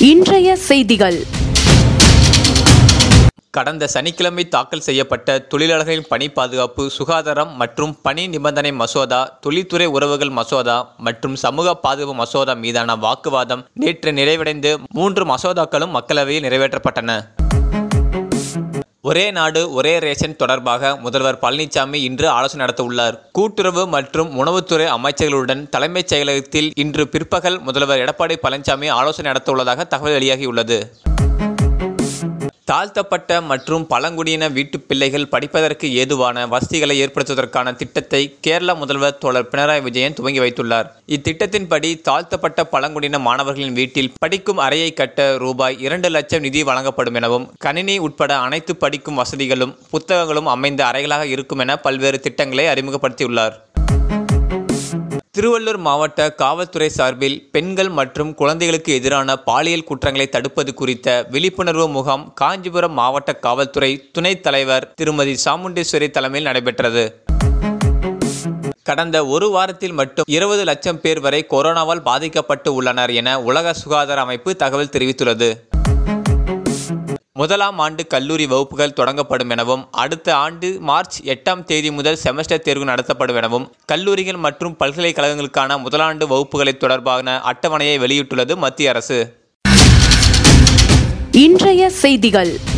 இன்றைய செய்திகள் கடந்த சனிக்கிழமை தாக்கல் செய்யப்பட்ட தொழிலாளர்களின் பணி பாதுகாப்பு சுகாதாரம் மற்றும் பணி நிபந்தனை மசோதா தொழில்துறை உறவுகள் மசோதா மற்றும் சமூக பாதுகாப்பு மசோதா மீதான வாக்குவாதம் நேற்று நிறைவடைந்து மூன்று மசோதாக்களும் மக்களவையில் நிறைவேற்றப்பட்டன ஒரே நாடு ஒரே ரேஷன் தொடர்பாக முதல்வர் பழனிசாமி இன்று ஆலோசனை நடத்த உள்ளார் கூட்டுறவு மற்றும் உணவுத்துறை அமைச்சர்களுடன் தலைமைச் செயலகத்தில் இன்று பிற்பகல் முதல்வர் எடப்பாடி பழனிசாமி ஆலோசனை நடத்த உள்ளதாக தகவல் வெளியாகியுள்ளது தாழ்த்தப்பட்ட மற்றும் பழங்குடியின வீட்டுப் பிள்ளைகள் படிப்பதற்கு ஏதுவான வசதிகளை ஏற்படுத்துவதற்கான திட்டத்தை கேரள முதல்வர் தோழர் பினராயி விஜயன் துவங்கி வைத்துள்ளார் இத்திட்டத்தின்படி தாழ்த்தப்பட்ட பழங்குடியின மாணவர்களின் வீட்டில் படிக்கும் அறையை கட்ட ரூபாய் இரண்டு லட்சம் நிதி வழங்கப்படும் எனவும் கணினி உட்பட அனைத்து படிக்கும் வசதிகளும் புத்தகங்களும் அமைந்த அறைகளாக இருக்கும் என பல்வேறு திட்டங்களை அறிமுகப்படுத்தியுள்ளார் திருவள்ளூர் மாவட்ட காவல்துறை சார்பில் பெண்கள் மற்றும் குழந்தைகளுக்கு எதிரான பாலியல் குற்றங்களை தடுப்பது குறித்த விழிப்புணர்வு முகாம் காஞ்சிபுரம் மாவட்ட காவல்துறை துணைத் தலைவர் திருமதி சாமுண்டீஸ்வரி தலைமையில் நடைபெற்றது கடந்த ஒரு வாரத்தில் மட்டும் இருபது லட்சம் பேர் வரை கொரோனாவால் பாதிக்கப்பட்டு உள்ளனர் என உலக சுகாதார அமைப்பு தகவல் தெரிவித்துள்ளது முதலாம் ஆண்டு கல்லூரி வகுப்புகள் தொடங்கப்படும் எனவும் அடுத்த ஆண்டு மார்ச் எட்டாம் தேதி முதல் செமஸ்டர் தேர்வு நடத்தப்படும் எனவும் கல்லூரிகள் மற்றும் பல்கலைக்கழகங்களுக்கான முதலாண்டு வகுப்புகளை தொடர்பான அட்டவணையை வெளியிட்டுள்ளது மத்திய அரசு இன்றைய செய்திகள்